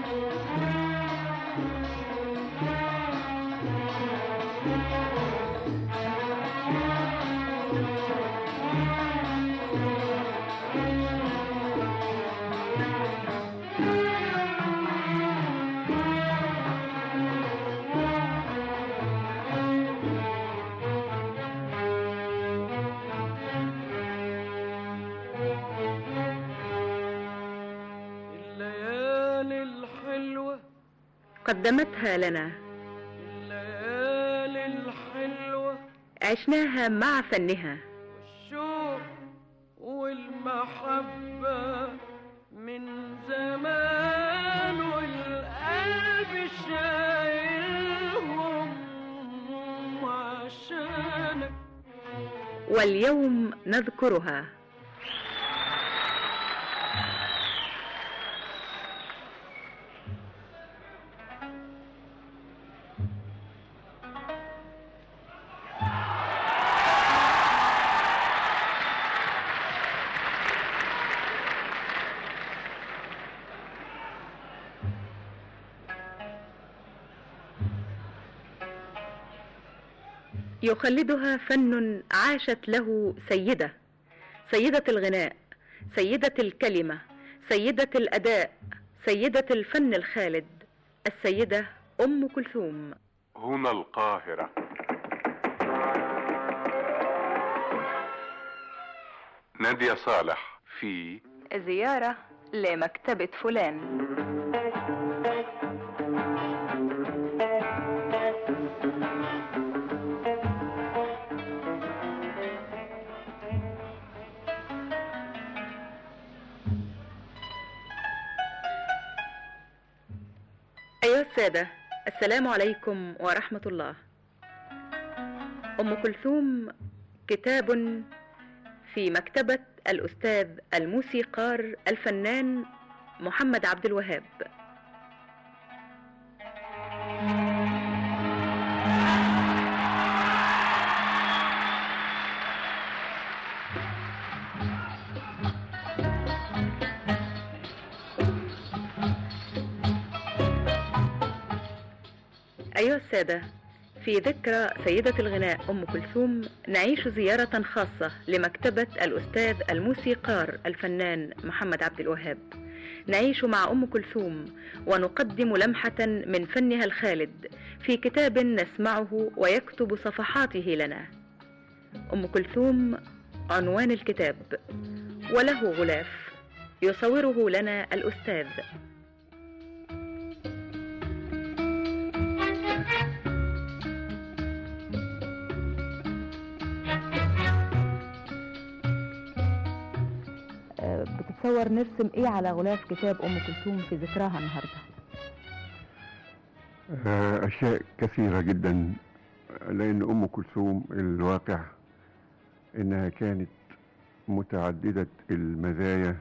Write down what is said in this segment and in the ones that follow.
الليالي الحلوة قدمتها لنا الليالي الحلوة عشناها مع فنها والشوق والمحبة من زمان والقلب شايلهم عشانك واليوم نذكرها يخلدها فن عاشت له سيدة سيدة الغناء سيدة الكلمة سيدة الأداء سيدة الفن الخالد السيدة أم كلثوم هنا القاهرة نادية صالح في زيارة لمكتبة فلان أيها السادة السلام عليكم ورحمة الله أم كلثوم كتاب في مكتبة الأستاذ الموسيقار الفنان محمد عبد الوهاب أيها السادة في ذكرى سيدة الغناء أم كلثوم نعيش زيارة خاصة لمكتبة الأستاذ الموسيقار الفنان محمد عبد الوهاب نعيش مع أم كلثوم ونقدم لمحة من فنها الخالد في كتاب نسمعه ويكتب صفحاته لنا أم كلثوم عنوان الكتاب وله غلاف يصوره لنا الأستاذ بتتصور نرسم ايه على غلاف كتاب ام كلثوم في ذكراها النهارده آه، أشياء كثيرة جدا لأن أم كلثوم الواقع إنها كانت متعددة المزايا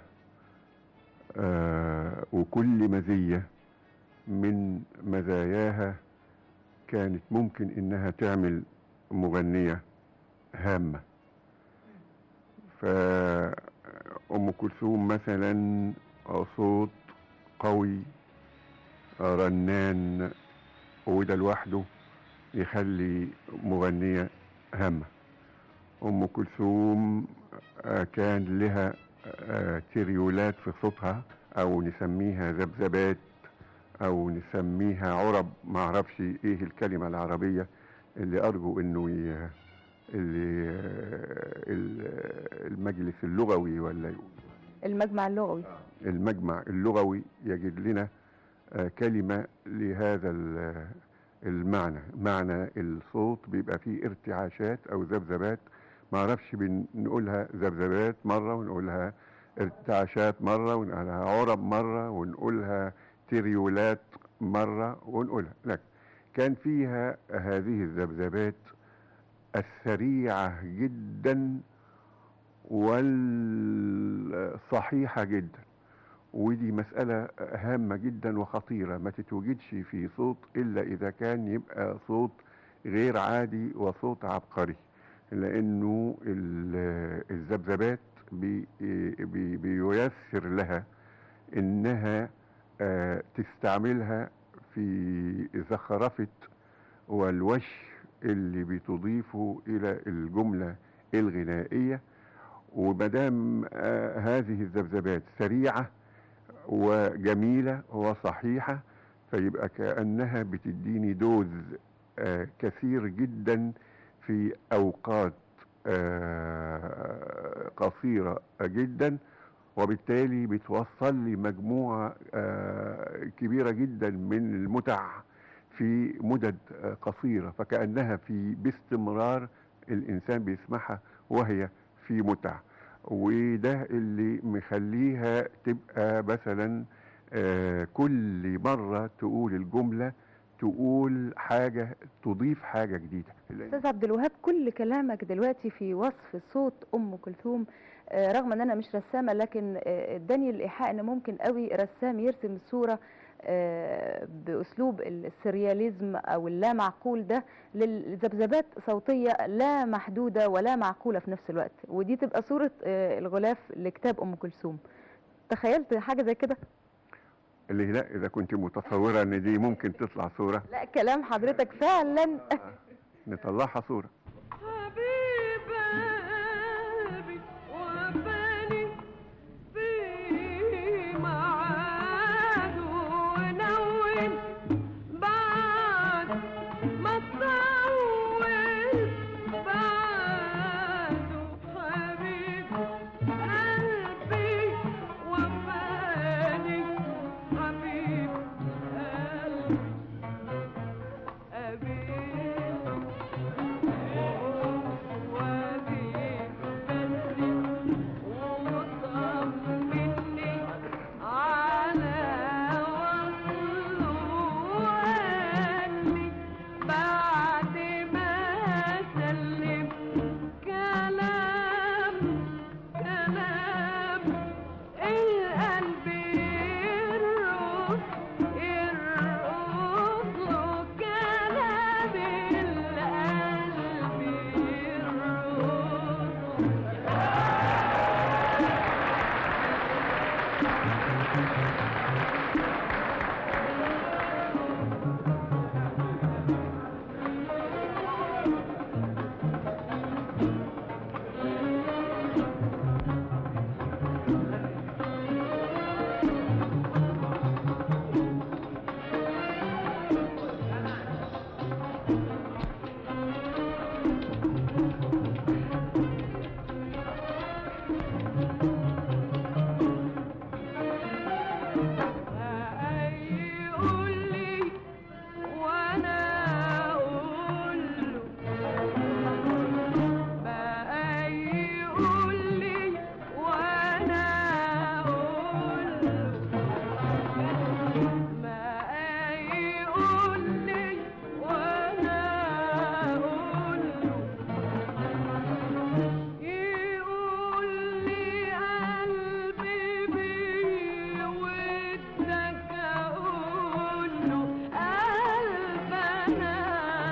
آه، وكل مزية من مزاياها كانت ممكن إنها تعمل مغنية هامة فأم كلثوم مثلا صوت قوي رنان وده لوحده يخلي مغنية هامة أم كلثوم آه، كان لها آه، تريولات في صوتها أو نسميها ذبذبات أو نسميها عرب ما أعرفش إيه الكلمة العربية اللي أرجو إنه ي- اللي آه، ال- المجلس اللغوي ولا يقول المجمع اللغوي المجمع اللغوي يجد لنا آه، كلمة لهذا ال- المعنى معنى الصوت بيبقى فيه ارتعاشات او ذبذبات ما اعرفش بنقولها ذبذبات مرة ونقولها ارتعاشات مرة ونقولها عرب مرة ونقولها تريولات مرة ونقولها لكن كان فيها هذه الذبذبات السريعة جدا والصحيحة جدا ودي مسألة هامة جدا وخطيرة ما تتوجدش في صوت إلا إذا كان يبقى صوت غير عادي وصوت عبقري لأنه ال- الذبذبات بي بي بييسر لها إنها آه، تستعملها في زخرفة والوش اللي بتضيفه إلى الجملة الغنائية ومدام آه، هذه الذبذبات سريعة وجميلة وصحيحة فيبقى كأنها بتديني دوز آه، كثير جدا في أوقات آه، قصيرة جدا وبالتالي بتوصل لي مجموعة آه، كبيرة جدا من المتع في مدد آه، قصيرة فكأنها في باستمرار الإنسان بيسمعها وهي في متع وده اللي مخليها تبقى مثلا آه، كل مرة تقول الجملة تقول حاجة تضيف حاجة جديدة استاذ عبد الوهاب كل كلامك دلوقتي في وصف صوت ام كلثوم آه، رغم ان انا مش رسامه لكن آه، اداني الايحاء ان ممكن قوي رسام يرسم الصوره آه، باسلوب السرياليزم او اللا معقول ده للذبذبات صوتيه لا محدوده ولا معقوله في نفس الوقت ودي تبقى صوره آه، الغلاف لكتاب ام كلثوم تخيلت حاجه زي كده اللي لا إذا كنت متصورة إن دي ممكن تطلع صورة لا كلام حضرتك فعلا نطلعها صورة حبيب قلبي وفاني في معاد ونون بعد ما تطول بعده حبيب قلبي وفاني حبيب قلبي أبيك بعد ما سلم كلام كلام القلب يرقص يرقص له كلام القلب يرقص يقول لي وانا اقول له بقى يقول لي وانا اقول له بقى يقول لي وانا اقول له يقول لي قلبي بيه ودك اقول له قلبنا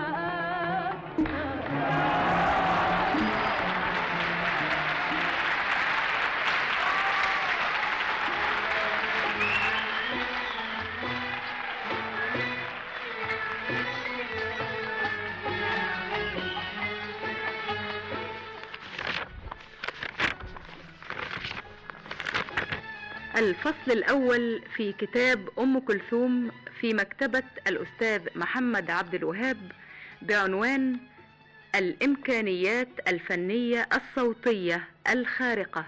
الفصل الأول في كتاب أم كلثوم في مكتبة الأستاذ محمد عبد الوهاب بعنوان الإمكانيات الفنية الصوتية الخارقة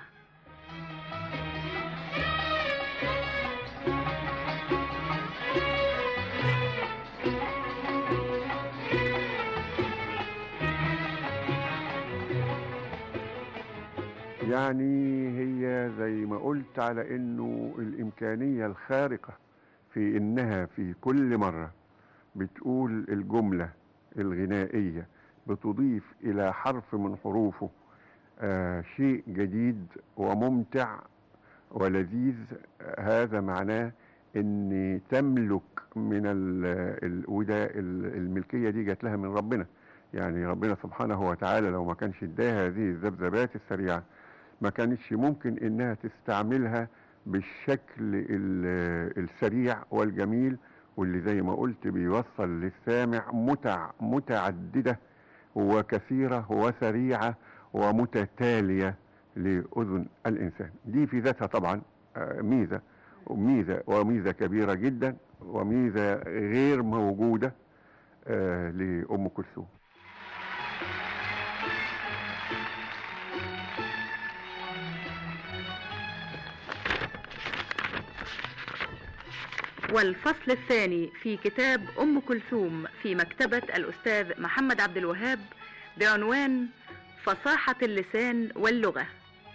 يعني هي زي ما قلت على انه الامكانية الخارقة في انها في كل مرة بتقول الجملة الغنائية بتضيف الى حرف من حروفه آه شيء جديد وممتع ولذيذ هذا معناه ان تملك من ال ال وده ال- الملكية دي جات لها من ربنا يعني ربنا سبحانه وتعالى لو ما كانش اداها هذه الذبذبات السريعة ما كانتش ممكن انها تستعملها بالشكل ال- السريع والجميل واللي زي ما قلت بيوصل للسامع متع متعددة وكثيرة وسريعة ومتتالية لأذن الإنسان دي في ذاتها طبعا آه، ميزة وميزة وميزة كبيرة جدا وميزة غير موجودة آه، لأم كلثوم والفصل الثاني في كتاب أم كلثوم في مكتبة الأستاذ محمد عبد الوهاب بعنوان فصاحة اللسان واللغة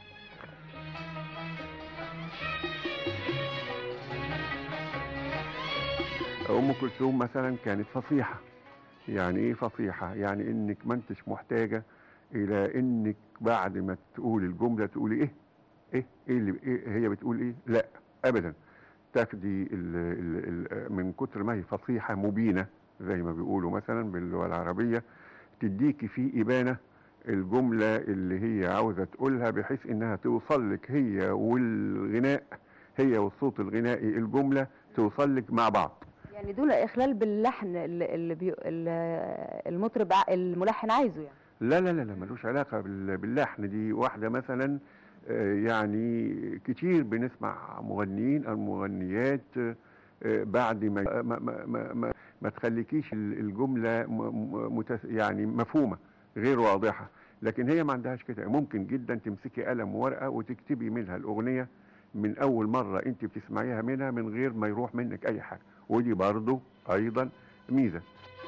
أم كلثوم مثلا كانت فصيحة يعني إيه فصيحة؟ يعني إنك ما أنتش محتاجة إلى إنك بعد ما تقول الجملة تقولي إيه؟ إيه؟ إيه اللي إيه هي بتقول إيه؟ لا أبدا تاخدي ال ال ال من كتر ما هي فصيحة مبينة زي ما بيقولوا مثلا باللغة العربية تديكي في إبانة الجملة اللي هي عاوزة تقولها بحيث إنها توصل لك هي والغناء هي والصوت الغنائي الجملة توصل لك مع بعض يعني دول اخلال باللحن اللي اللي بي... اللي المطرب ع- الملحن عايزه يعني لا لا لا لا ملوش علاقة بال- باللحن دي واحدة مثلا آه، يعني كتير بنسمع مغنيين أو مغنيات آه، بعد ما ما ما ما, ما, ما تخليكيش ال- الجملة م- م- متس يعني مفهومة غير واضحة لكن هي ما عندهاش كده ممكن جدا تمسكي قلم وورقة وتكتبي منها الأغنية من أول مرة أنت بتسمعيها منها من غير ما يروح منك أي حاجة ودي برضو أيضا ميزة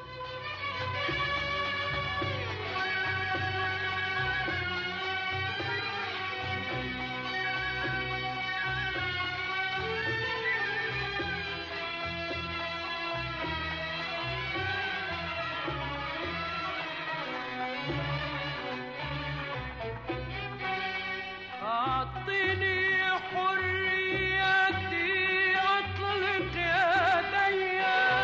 أعطني حريتي أطلق يدي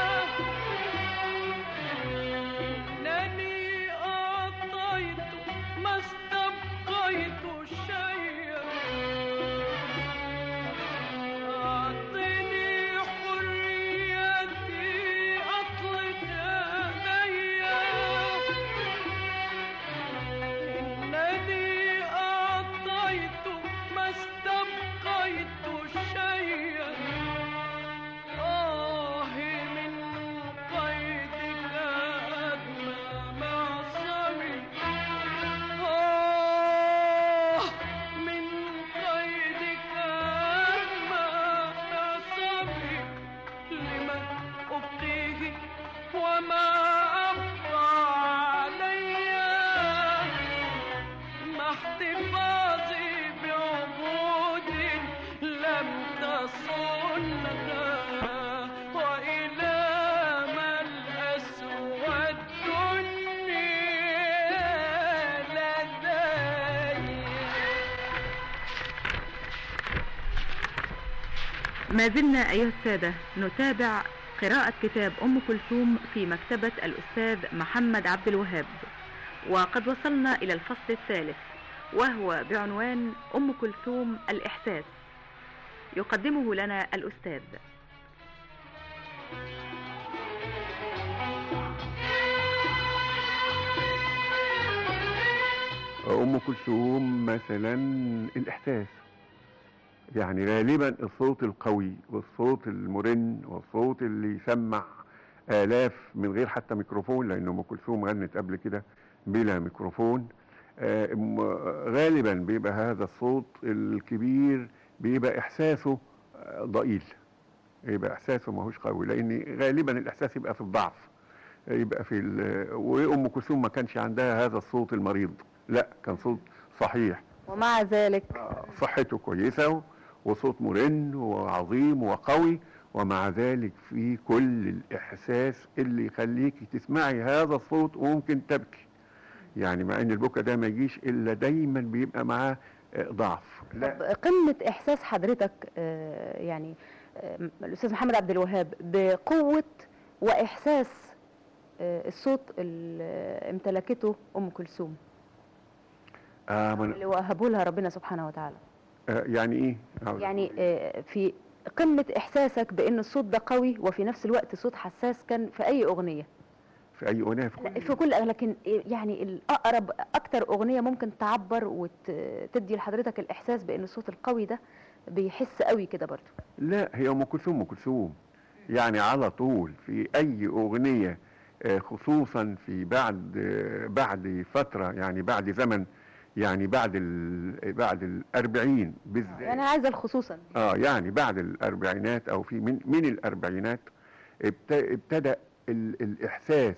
إنني أعطيت ما استبقيت شيئا أعطني حريتي أطلق يدي إنني أعطيت ما استبقيت شيئا آه من قيدك أدنى معصمي آه من قيدك أدنى معصمي لمن أبقيه وما أبقى علي مع احتفاظي بعبود لم تصنها وإلى ما الأسوى الدنيا لدي ما زلنا أيها السادة نتابع قراءة كتاب أم كلثوم في مكتبة الأستاذ محمد عبد الوهاب وقد وصلنا إلى الفصل الثالث وهو بعنوان أم كلثوم الإحساس يقدمه لنا الأستاذ أم كلثوم مثلا الإحساس يعني غالبا الصوت القوي والصوت المرن والصوت اللي يسمع آلاف من غير حتى ميكروفون لأن أم كلثوم غنت قبل كده بلا ميكروفون آه، م- غالبا بيبقى هذا الصوت الكبير بيبقى إحساسه آه، ضئيل يبقى إحساسه ماهوش قوي لأن غالبا الإحساس يبقى في الضعف يبقى في ال- وأم كلثوم ما كانش عندها هذا الصوت المريض لا كان صوت صحيح ومع ذلك صحته كويسة وصوت مرن وعظيم وقوي ومع ذلك في كل الإحساس اللي يخليكي تسمعي هذا الصوت وممكن تبكي يعني مع ان البكا ده ما يجيش الا دايما بيبقى معاه آه، ضعف طب لا قمة إحساس حضرتك آه، يعني آه، الأستاذ محمد عبد الوهاب بقوة وإحساس آه، الصوت اللي امتلكته أم كلثوم آه من اللي وهبه لها ربنا سبحانه وتعالى آه، يعني ايه عاوز- يعني آه، في قمة إحساسك بأن الصوت ده قوي وفي نفس الوقت صوت حساس كان في أي أغنية في اي اغنيه في لا كل في كل لكن يعني الأقرب أكتر أغنية ممكن تعبر وتدي لحضرتك الإحساس بأن الصوت القوي ده بيحس قوي كده برضو لا هي ام كلثوم ام كلثوم يعني على طول في اي اغنيه آه، خصوصا في بعد آه، بعد فتره يعني بعد زمن يعني بعد ال بعد الأربعين بالذات يعني عايزة الخصوصا اه يعني بعد الاربعينات او في من من الاربعينات ابت- ابتدى ال الاحساس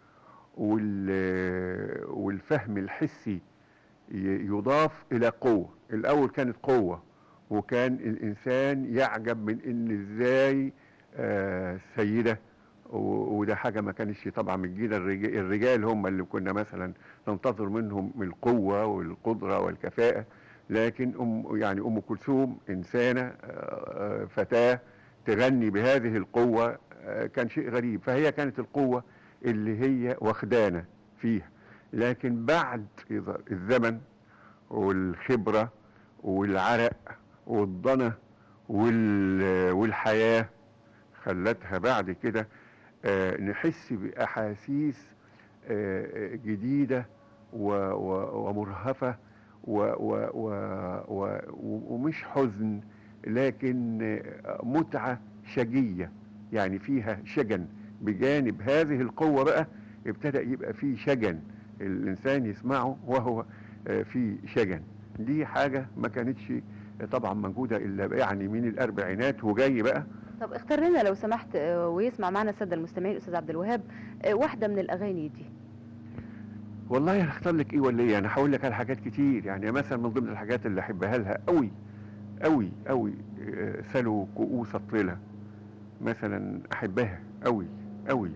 وال والفهم الحسي ي- يضاف الى قوه الاول كانت قوه وكان الانسان يعجب من ان ازاي آه سيده و- وده حاجه ما كانش طبعا من الجيل الرجال, الرجال هم اللي كنا مثلا ننتظر منهم القوه والقدره والكفاءه لكن ام يعني ام كلثوم انسانه آه، آه، فتاه تغني بهذه القوه آه، كان شيء غريب فهي كانت القوه اللي هي واخدانا فيها لكن بعد إذا- الزمن والخبره والعرق والضنا وال- والحياه خلتها بعد كده آه، نحس باحاسيس آه، جديده و- و- ومرهفه و و و و ومش حزن لكن آه، متعه شجيه يعني فيها شجن بجانب هذه القوه بقى ابتدى يبقى فيه شجن الانسان يسمعه وهو آه، في شجن دي حاجه ما كانتش طبعا موجوده الا يعني من الاربعينات وجاي بقى طب اختار لنا لو سمحت آه، ويسمع معنا السادة المستمعين الأستاذ عبد الوهاب آه، واحدة من الأغاني دي والله انا اختار لك ايه ولا ايه انا هقول لك على حاجات كتير يعني مثلا من ضمن الحاجات اللي احبها لها قوي قوي قوي آه، سلو كؤوس الطلة مثلا احبها قوي قوي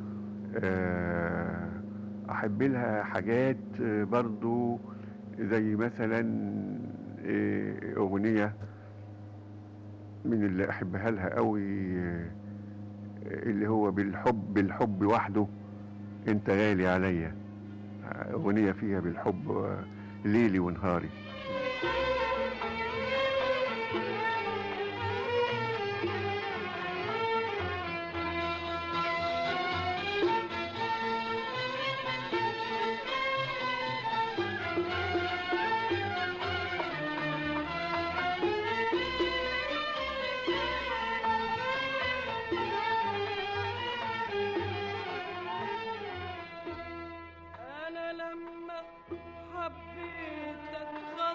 آه، احب لها حاجات آه، برضو زي مثلا آه، اغنية من اللي احبها لها قوي آه، اللي هو بالحب بالحب وحده انت غالي عليا أغنية فيها بالحب آه، ليلي ونهاري أنا لما حبيتك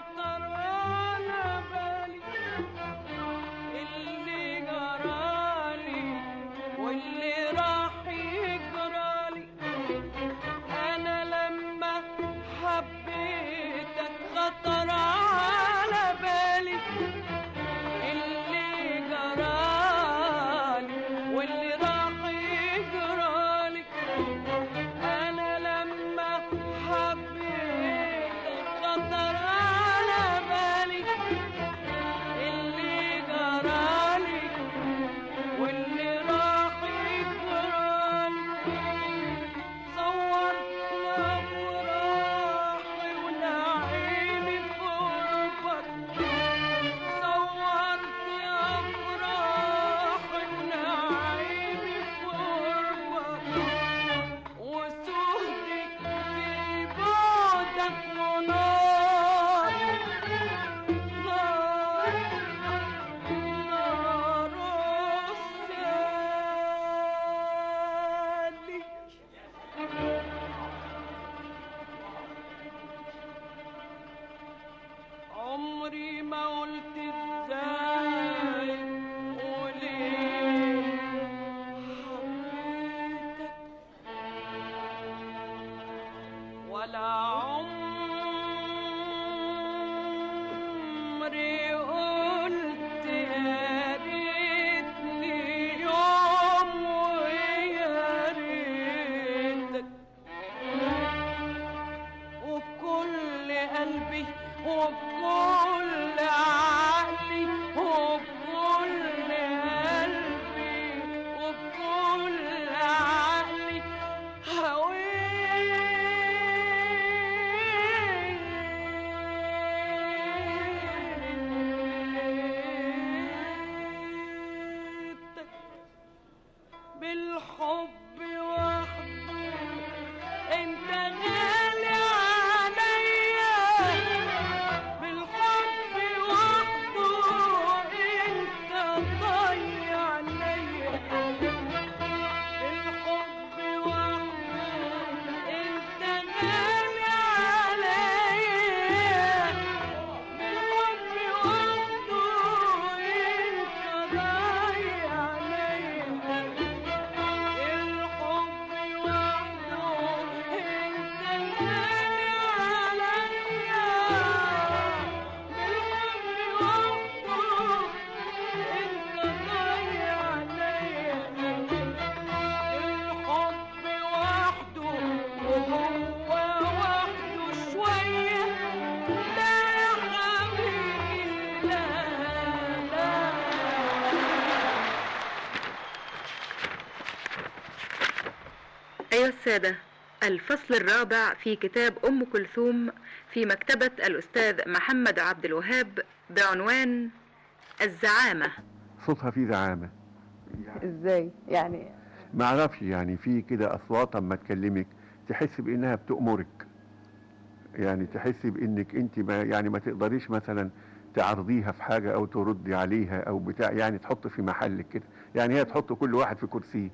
أيها السادة الفصل الرابع في كتاب أم كلثوم في مكتبة الأستاذ محمد عبد الوهاب بعنوان الزعامة صوتها فيه زعامة ازاي يعني ما اعرفش يعني في كده اصوات اما تكلمك تحس بانها بتأمرك يعني تحس بانك انت ما يعني ما تقدريش مثلا تعرضيها في حاجة او تردي عليها او بتاع يعني تحط في محلك كده يعني هي تحط كل واحد في كرسيه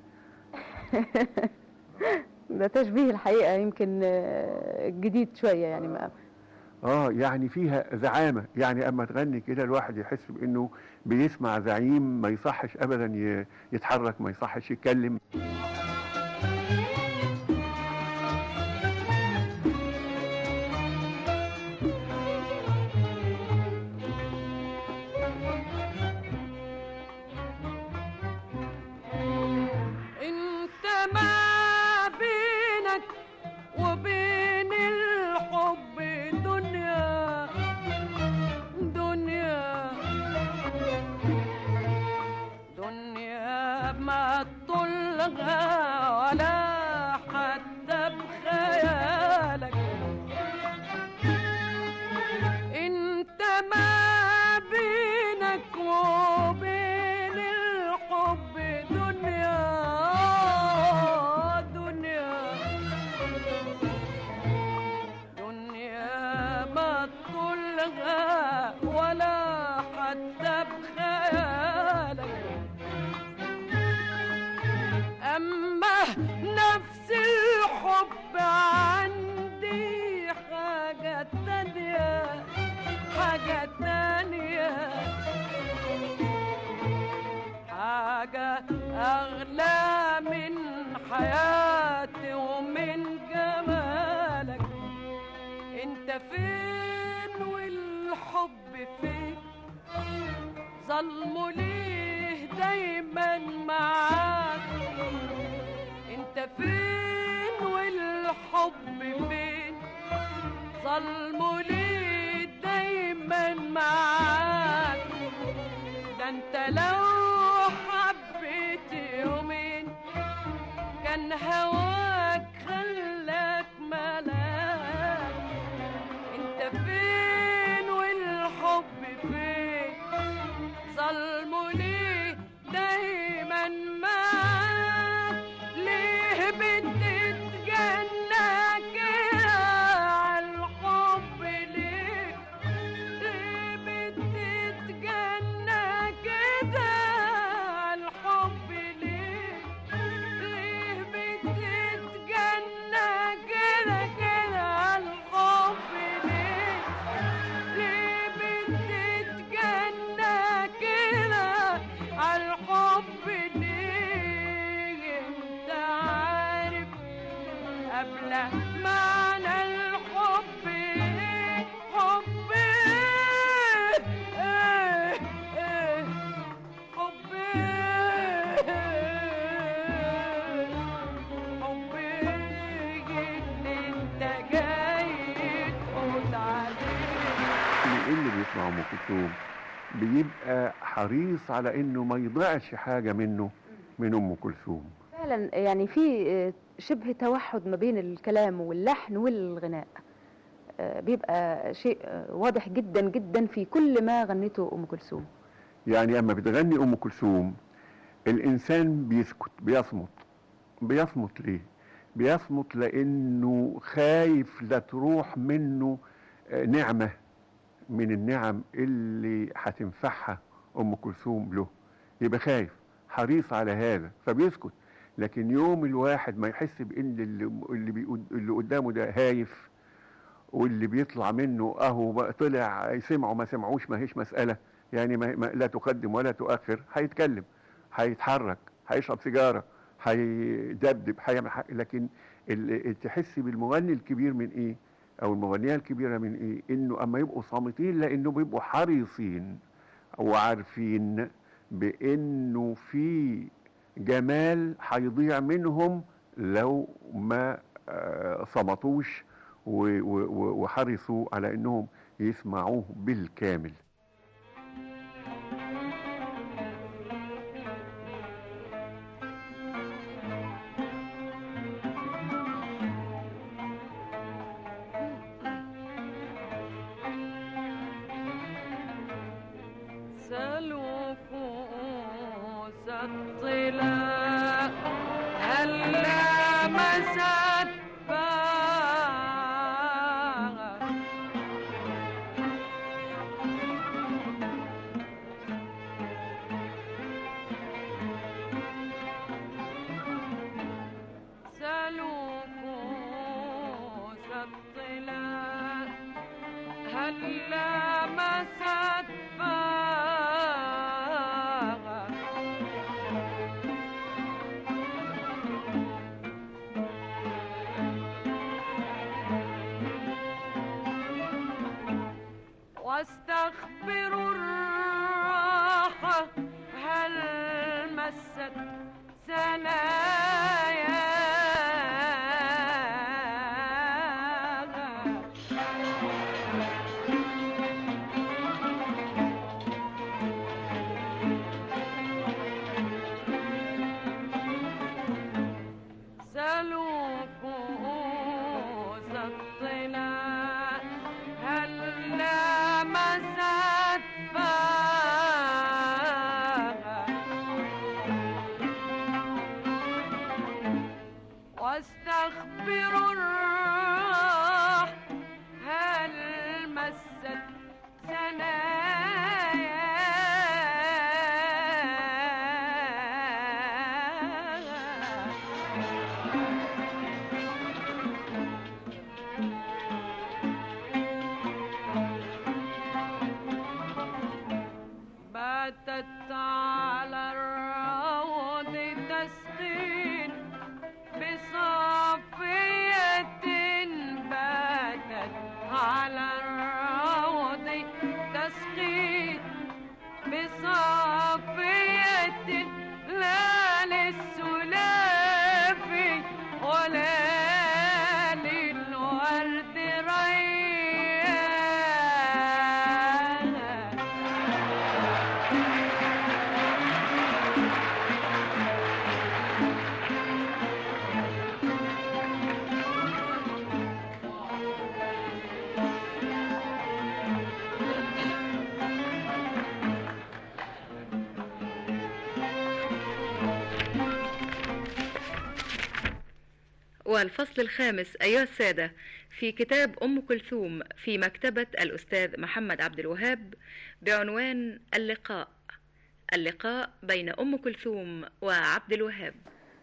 ده تشبيه الحقيقة يمكن آه، جديد شوية يعني ما اه يعني فيها زعامة يعني اما تغني كده الواحد يحس بانه بيسمع زعيم ما يصحش ابدا ي- يتحرك ما يصحش يتكلم انت ما بينك وبين الحب دنيا دنيا دنيا ما تطلها ولا حتى بخيالك انت ما بينك وبين الحب دنيا دنيا دنيا ما تطلها ولا حتى بخيالك أما نفس الحب عندي حاجة تانية حاجة تانية حاجة أغلى من حياتي ومن جمالك انت فين والحب فين ظلمه ليه دايما معاك انت فين والحب فين ظلمه ليه دايما معاك ده انت لو حبيت يومين كان هواك خلاك ملاك انت فين والحب فين ظلمه ليه دايما معاك ليه بتتجنى كده عالحب ليه ليه بتتجنى كده عالحب ليه ليه بتتجنى كده كده عالحب ليه ليه بتتجنى كده عالحب ليه انت عارف قبل معنى الحب ايه حب ايه ايه ايه حب ايه حب ايه اللي انت جاي تقول عليه اللي اللي بيسمع ام كلثوم بيبقى حريص على انه ما يضيعش حاجه منه من ام كلثوم فعلا يعني في آه، شبه توحد ما بين الكلام واللحن والغناء آه، بيبقى شيء آه، واضح جدا جدا في كل ما غنته ام كلثوم يعني اما بتغني ام كلثوم الانسان بيسكت بيصمت بيصمت ليه بيصمت لانه خايف لا تروح منه آه، نعمه من النعم اللي هتنفعها ام كلثوم له يبقى خايف حريص على هذا فبيسكت لكن يوم الواحد ما يحس بان اللي اللي, بيقول اللي قدامه ده هايف واللي بيطلع منه اهو بقى طلع سمعوا ما سمعوش ما هيش مساله يعني ما ما لا تقدم ولا تؤخر هيتكلم هيتحرك هيشرب سيجاره هيدبدب هيعمل حاجة لكن ال- تحس بالمغني الكبير من ايه او المغنيه الكبيره من ايه انه اما يبقوا صامتين لانه بيبقوا حريصين وعارفين بانه في جمال هيضيع منهم لو ما آه، صمتوش و- و- و- وحرصوا على انهم يسمعوه بالكامل الطلاء هلا مسات باغا سلوكوس الطلاء هلا مسات باغا واستخبر الراحة هل مست سناياها سلوكوس الطلاء هلا مسات باغا واستخبر الراح هل مست سناياها باتت على الروض تسقين بصافية باتت على الروض تسقين بصافية لا للسلافي ولا للورد ريان والفصل الخامس أيها السادة في كتاب أم كلثوم في مكتبة الأستاذ محمد عبد الوهاب بعنوان اللقاء اللقاء بين أم كلثوم وعبد الوهاب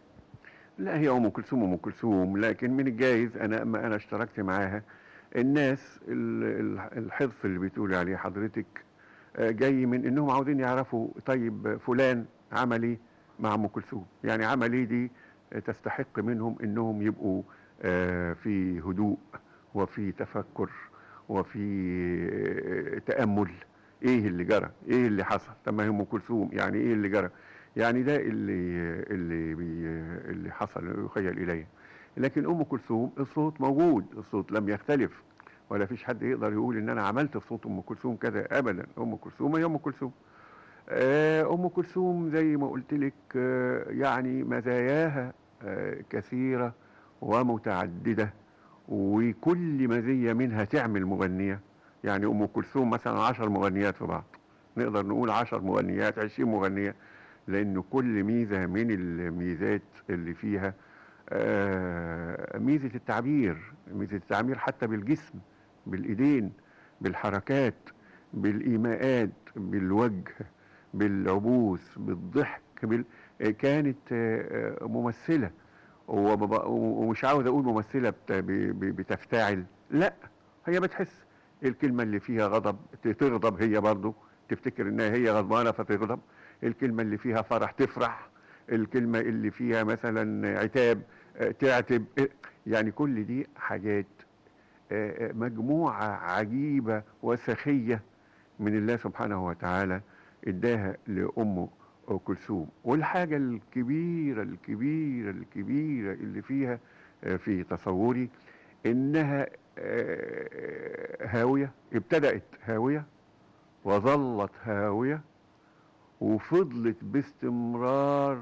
لا هي ام كلثوم ام كلثوم لكن من الجايز انا اما انا اشتركت معاها الناس ال- ال- الحرص اللي بتقولي عليه حضرتك آه، جاي من انهم عاوزين يعرفوا طيب فلان عمل ايه مع ام كلثوم يعني عمل ايه دي آه، تستحق منهم انهم يبقوا آه، في هدوء وفي تفكر وفي آه، تامل ايه اللي جرى ايه اللي حصل طب ما هي ام كلثوم يعني ايه اللي جرى يعني ده اللي اللي بي اللي حصل يخيل الي لكن ام كلثوم الصوت موجود الصوت لم يختلف ولا فيش حد يقدر يقول ان انا عملت في صوت ام كلثوم كذا ابدا ام كلثوم هي ام كلثوم آه، ام كلثوم زي ما قلت لك آه، يعني مزاياها آه، كثيره ومتعدده وكل مزيه منها تعمل مغنيه يعني ام كلثوم مثلا عشر مغنيات في بعض نقدر نقول عشر مغنيات عشرين مغنيه لأن كل ميزة من الميزات اللي فيها آه، ميزة التعبير ميزة التعبير حتى بالجسم بالإيدين بالحركات بالإيماءات بالوجه بالعبوس بالضحك بال... آه، كانت آه، آه، ممثلة وبب- ومش عاوز أقول ممثلة بت... ب- ب- بتفتعل لا هي بتحس الكلمة اللي فيها غضب تغضب هي برضو تفتكر انها هي غضبانة فتغضب الكلمة اللي فيها فرح تفرح الكلمة اللي فيها مثلا عتاب آه، تعتب آه، يعني كل دي حاجات آه، آه، مجموعة عجيبة وسخية من الله سبحانه وتعالى اداها لأم كلثوم والحاجة الكبيرة الكبيرة الكبيرة اللي فيها آه، في تصوري انها آه، هاوية ابتدأت هاوية وظلت هاوية وفضلت باستمرار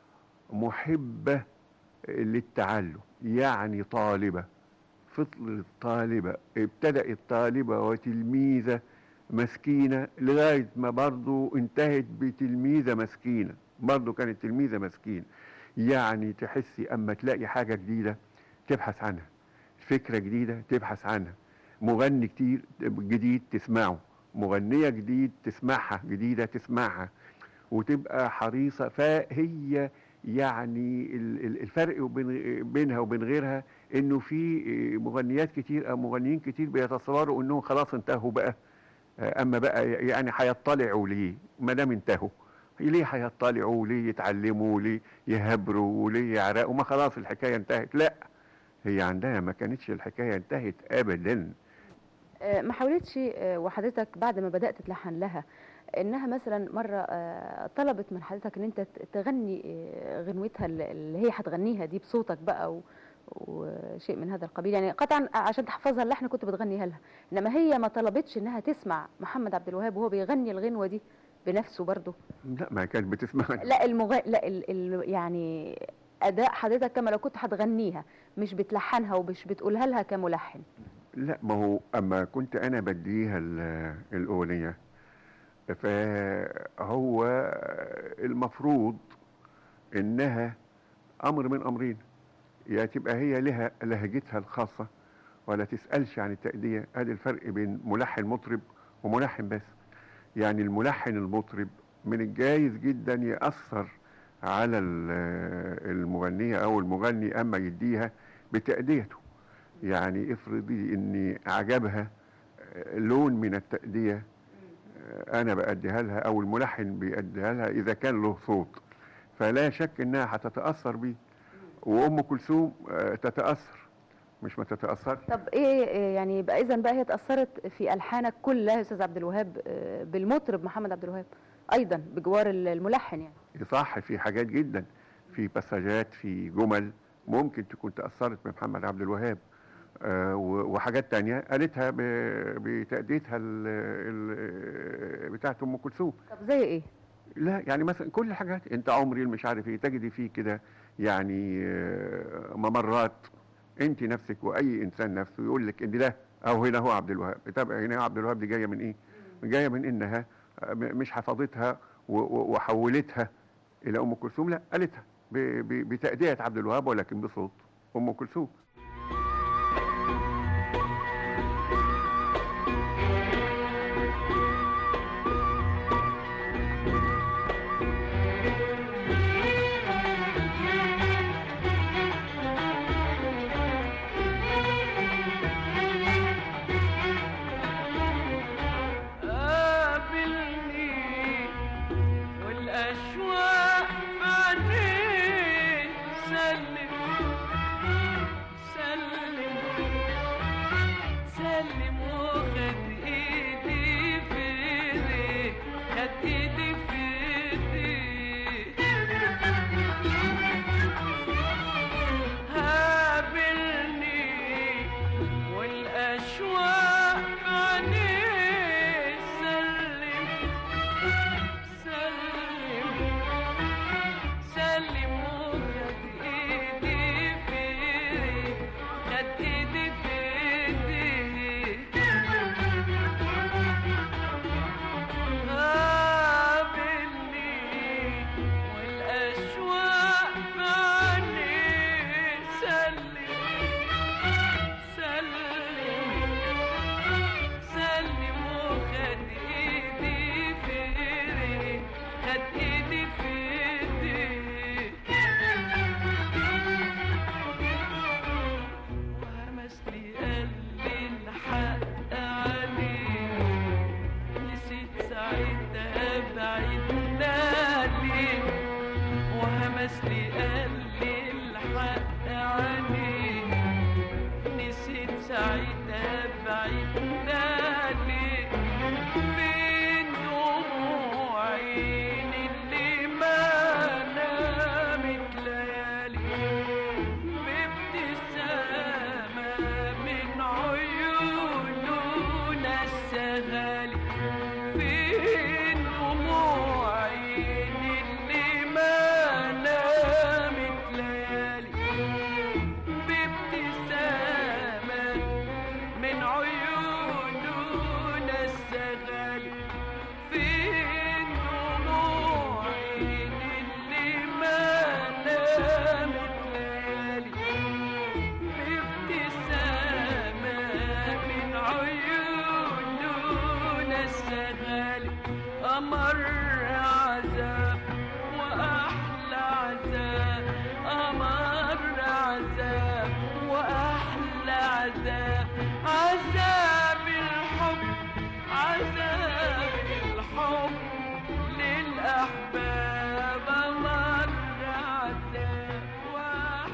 محبة للتعلم يعني طالبة فضلت طالبة ابتدأت طالبة وتلميذة مسكينة لغاية ما برضو انتهت بتلميذة مسكينة برضه كانت تلميذة مسكين يعني تحسي أما تلاقي حاجة جديدة تبحث عنها فكرة جديدة تبحث عنها مغني كتير جديد تسمعه مغنية جديد تسمعها جديدة تسمعها وتبقى حريصة فهي يعني ال- ال- الفرق وبين- بينها وبين غيرها انه في مغنيات كتير او مغنيين كتير بيتصوروا انهم خلاص انتهوا بقى اما بقى يعني هيطلعوا ليه ما دام انتهوا ليه هيطلعوا ليه يتعلموا ليه يهبروا ليه يعرقوا ما خلاص الحكايه انتهت لا هي عندها ما كانتش الحكايه انتهت ابدا آه، ما حاولتش آه، وحضرتك بعد ما بدأت تلحن لها انها مثلا مرة آه، طلبت من حضرتك ان انت ت- تغني آه، غنوتها اللي اللي هي هتغنيها دي بصوتك بقى و- وشيء من هذا القبيل يعني قطعا عشان تحفظها اللحن كنت بتغنيها لها انما هي ما طلبتش انها تسمع محمد عبد الوهاب وهو بيغني الغنوة دي بنفسه برضه لا ما كانت بتسمع لا المغ... لا ال... ال... يعني اداء حضرتك كما لو كنت هتغنيها مش بتلحنها ومش بتقولها لها كملحن لا ما هو اما كنت انا بديها ال- الاغنيه فهو المفروض انها امر من امرين يا تبقى هي لها لهجتها الخاصه ولا تسالش عن التاديه ادي الفرق بين ملحن مطرب وملحن بس يعني الملحن المطرب من الجايز جدا ياثر على ال- المغنيه او المغني اما يديها بتاديته يعني افرضي ان عجبها لون من التأدية انا بأديها لها او الملحن بيأديها لها اذا كان له صوت فلا شك انها هتتأثر بيه وام كلثوم آه، تتأثر مش ما تتأثرش طب ايه إيه يعني يبقى اذا بقى هي اتاثرت في الحانك كلها يا استاذ عبد الوهاب آه، بالمطرب محمد عبد الوهاب ايضا بجوار الملحن يعني صح في حاجات جدا في بساجات في جمل ممكن تكون تأثرت بمحمد عبد الوهاب آه، و- وحاجات تانية قالتها ب- بتأديتها ال- ال- بتاعت أم كلثوم طب زي ايه لا يعني مثلا كل الحاجات انت عمري اللي مش عارف ايه تجدي فيه كده يعني آه، ممرات انت نفسك واي انسان نفسه يقول لك ان ده او هنا هو عبد الوهاب طب هنا هو عبد الوهاب دي جايه من ايه جايه من انها آه، م- مش حفظتها و- و- وحولتها الى ام كلثوم لا قالتها ب- ب- بتأدية عبد الوهاب ولكن بصوت ام كلثوم قابلني والأشواق عني سلم سلم سلم وخد ايدي في ايدي خد ايدي في ايدي قابلني والأشواق عني سلم سلم سلم وخد ايدي في ايدي خد ايدي في ايدي قابلني والأشواق عني سلم سلم سلم وخد ايدي في ايدي خد ايدي في ايدي وهمس لي قلبي الحق عليه نسيت ساعتها بعيد ليه وهمس لي قلبي الحق عليه نسيت ساعتها بعيد ليه فين دموع عيني اللي ما نامت ليالي بابتسامة من عيوننا السغالي فين دموع عيني اللي ما نامت ليالي بابتسامة من عيوننا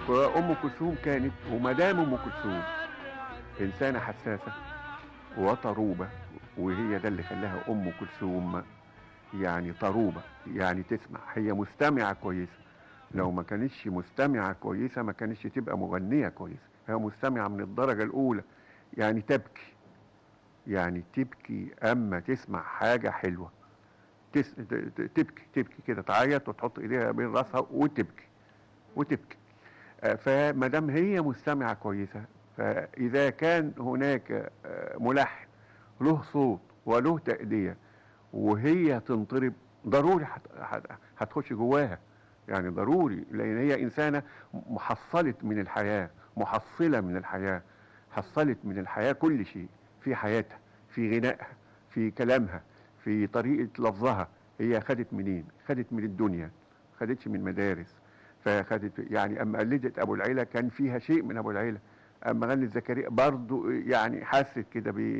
فام كلثوم كانت وما دام ام كلثوم انسانه حساسه وطروبه وهي ده اللي خلاها ام كلثوم يعني طروبه يعني تسمع هي مستمعه كويسه لو ما كانتش مستمعه كويسه ما كانتش تبقى مغنيه كويسه هي مستمعه من الدرجه الاولى يعني تبكي يعني تبكي اما تسمع حاجه حلوه تس... ت- ت- تبكي تبكي كده تعيط وتحط ايديها بين راسها وتبكي وتبكي آه، فما دام هي مستمعه كويسه فاذا كان هناك آه، ملحن له صوت وله تأدية وهي تنطرب ضروري هت- هت- هتخش جواها يعني ضروري لان هي انسانه محصلت من الحياه محصله من الحياه حصلت من الحياه كل شيء في حياتها في غنائها في كلامها في طريقه لفظها هي خدت منين خدت من الدنيا خدتش من مدارس فخدت يعني اما قلدت ابو العيله كان فيها شيء من ابو العيله اما غنت زكريا برضو يعني حست كده ب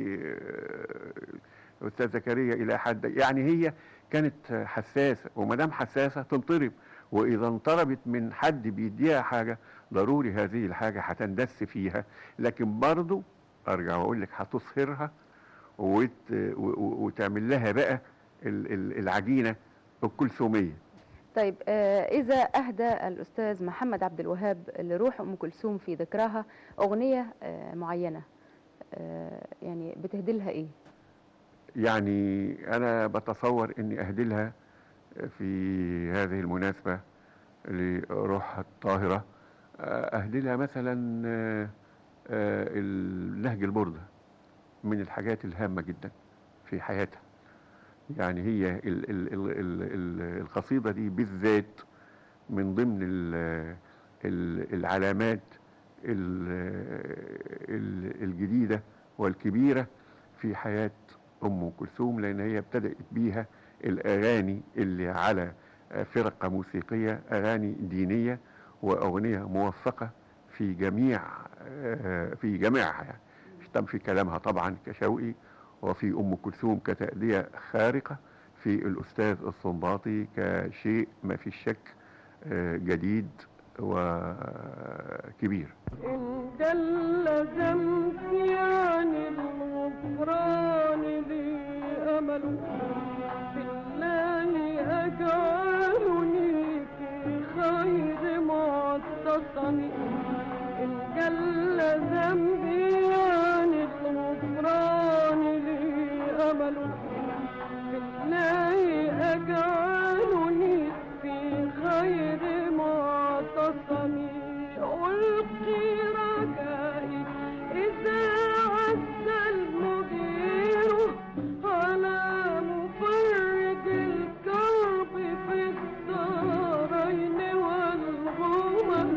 استاذ زكريا الى حد يعني هي كانت حساسه وما دام حساسه تنطرب واذا انطربت من حد بيديها حاجه ضروري هذه الحاجه هتندس فيها لكن برضو ارجع واقول لك هتصهرها وت... و- و- وتعمل لها بقى ال- ال- العجينه الكلثوميه طيب آه، إذا أهدى الأستاذ محمد عبد الوهاب لروح أم كلثوم في ذكراها أغنية آه، معينة آه، يعني بتهدي لها إيه؟ يعني انا بتصور اني اهدلها في هذه المناسبه لروحها الطاهره اهدلها مثلا آه، آه، النهج البرده من الحاجات الهامه جدا في حياتها يعني هي ال ال ال ال ال القصيده دي بالذات من ضمن ال ال العلامات ال ال الجديده والكبيره في حياه ام كلثوم لان هي ابتدات بيها الاغاني اللي على فرقه موسيقيه اغاني دينيه واغنيه موفقه في جميع آه، في جميعها يعني تم في كلامها طبعا كشوقي وفي ام كلثوم كتأدية خارقة في الاستاذ الصنباطي كشيء ما في شك آه، جديد وكبير إن جل ذنبي عن الغفران لي أمل بالله أجعلني في خير معتصم إن جل ذنبي عن الغفران لي أمل بالله أجعلني في خير معتصم ألقي رجائي إذا عز المدير على مفرج الكرب في الدارين والغمم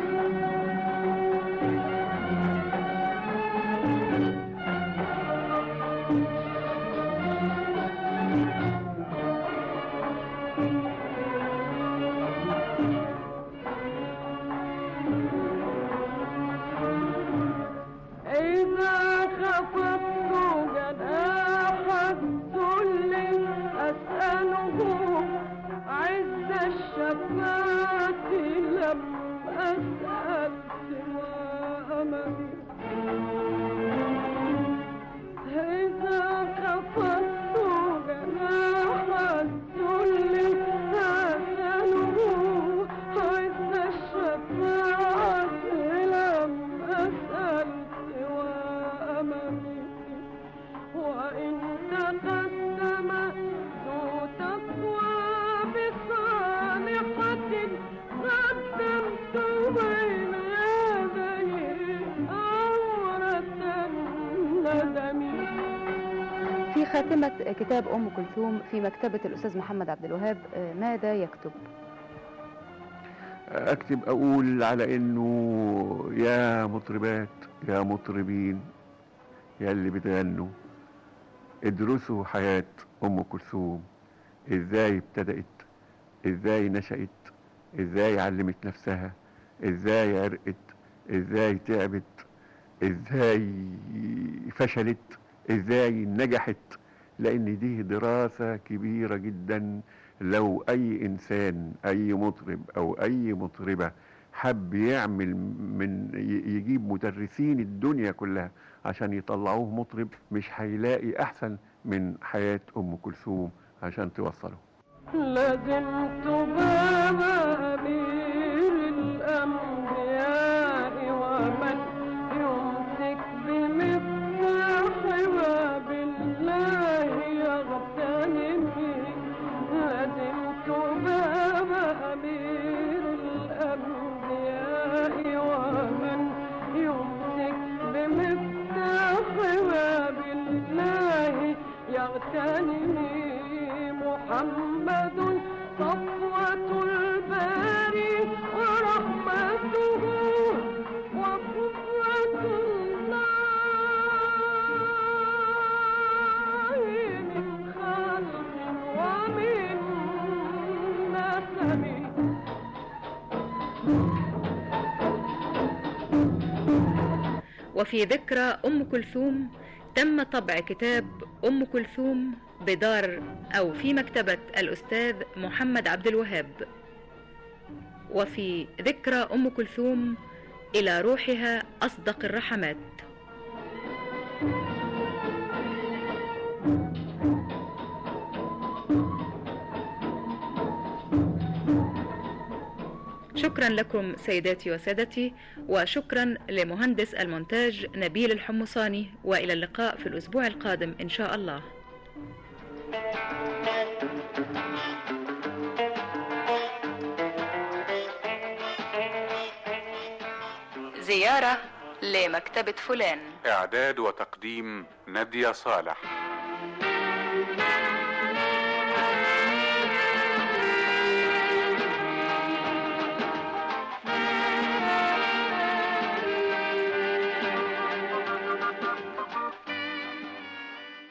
إذا خفضت جناح الذل أسأله عز الشفاعة لم أسأل سوى أملي إذا خفضت جناح الذل أسأله عز الشفاعة لم أسأل سوى أمامي وإن تقدم ذو تقوى بصالحة قدمت بين يديه عورة الندم في خاتمة كتاب أم كلثوم في مكتبة الأستاذ محمد عبد الوهاب آه، ماذا يكتب؟ اكتب اقول على انه يا مطربات يا مطربين يا اللي بتغنوا ادرسوا حياة ام كلثوم ازاي ابتدأت ازاي نشأت ازاي علمت نفسها ازاي عرقت ازاي تعبت ازاي فشلت ازاي نجحت لان دي دراسة كبيرة جدا لو اي انسان اي مطرب او اي مطربة حب يعمل من ي- يجيب مدرسين الدنيا كلها عشان يطلعوه مطرب مش هيلاقي احسن من حياة ام كلثوم عشان توصله لازمت باب أمير الأنبياء ومن يمسك بمفتاح باب الله يغتنمي لازمت باب أمير الأنبياء ومن يمسك بمفتاح باب الله يغتنمي محمد صفوة الباري ورحمته وقوة الله من خلق ومن نسب وفي ذكرى أم كلثوم تم طبع كتاب أم كلثوم بدار أو في مكتبة الأستاذ محمد عبد الوهاب وفي ذكرى أم كلثوم إلى روحها أصدق الرحمات شكرا لكم سيداتي وسادتي وشكرا لمهندس المونتاج نبيل الحمصاني والى اللقاء في الاسبوع القادم ان شاء الله زياره لمكتبه فلان اعداد وتقديم نادية صالح